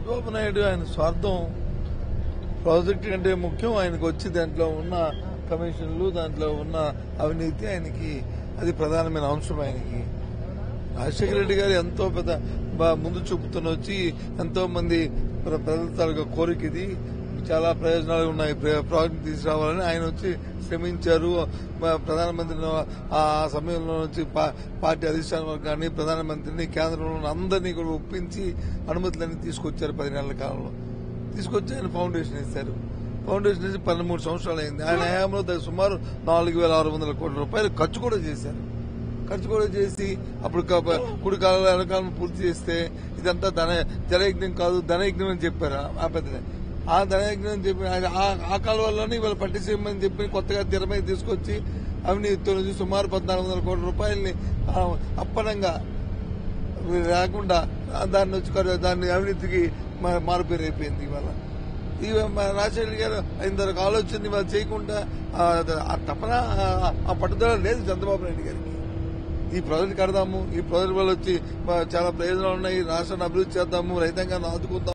చంద్రబాబు నాయుడు ఆయన స్వార్థం ప్రాజెక్ట్ కంటే ముఖ్యం ఆయనకు వచ్చి దాంట్లో ఉన్న కమిషన్లు దాంట్లో ఉన్న అవినీతి ఆయనకి అది ప్రధానమైన అంశం ఆయనకి రాజశేఖర రెడ్డి గారు ఎంతో పెద్ద బా- ముందు చూపుతున్న వచ్చి ఎంతో మంది ప్ర- ప్రజల తాలూకా కోరిక ఇది చాలా ప్రయోజనాలు ఉన్నాయి ప్ర- ప్రాజెక్ట్ తీసుకురావాలని ఆయన వచ్చి శ్రమించారు మా ప్రధానమంత్రిని ఆ సమయంలో నుంచి పా- పార్టీ అధిష్టానం వర్గాన్ని ప్రధానమంత్రిని కేంద్రంలో ఉన్న అందరినీ కూడా ఒప్పించి అనుమతులన్నీ తీసుకొచ్చారు పది నెలల కాలంలో తీసుకొచ్చి ఆయన ఫౌండేషన్ ఇస్తారు ఫౌండేషన్ ఇచ్చి పన్నెండు సంవత్సరాలు అయింది ఆయన హయాంలో దా- సుమారు నాలుగు వేల ఆరు వందల కోట్ల రూపాయలు ఖర్చు కూడా చేశారు ఖర్చు కూడా చేసి అప్పుడు క- కుడి కాలంలో వెనకాలం పూర్తి చేస్తే ఇదంతా ధన జలయజ్ఞం కాదు ధనయజ్ఞం అని చెప్పారు ఆ- ఆ పెద్ద ఆ ధనయజ్ఞం అని చెప్పి ఆయన ఆ- ఆ కాలంలోనే ఇవాళ పట్టిసీమని చెప్పి కొత్తగా తెరమై తీసుకొచ్చి అవినీతితో నుంచి సుమారు పద్నాలుగు వందల కోట్ల రూపాయలని ఆ, అప్పనంగా లేకుండా దాన్ని వచ్చి కర- దాన్ని అవినీతికి మా- మారుపేరు అయిపోయింది ఇవాళ ఇవ మన రాజశేఖర్ గారు ఇంతవరకు ఆలోచన ఇవాళ చేయకుండా ఆ ఆ తపన ఆ- ఆ పట్టుదల లేదు చంద్రబాబు నాయుడు గారికి ఈ ప్రాజెక్ట్ కడదాము ఈ ప్రాజెక్ట్ వల్ల వచ్చి మా చాలా ప్రయోజనాలు ఉన్నాయి రాష్ట్రాన్ని అభివృద్ధి చేద్దాము రైతాంగాన్ని ఆదుకుందాం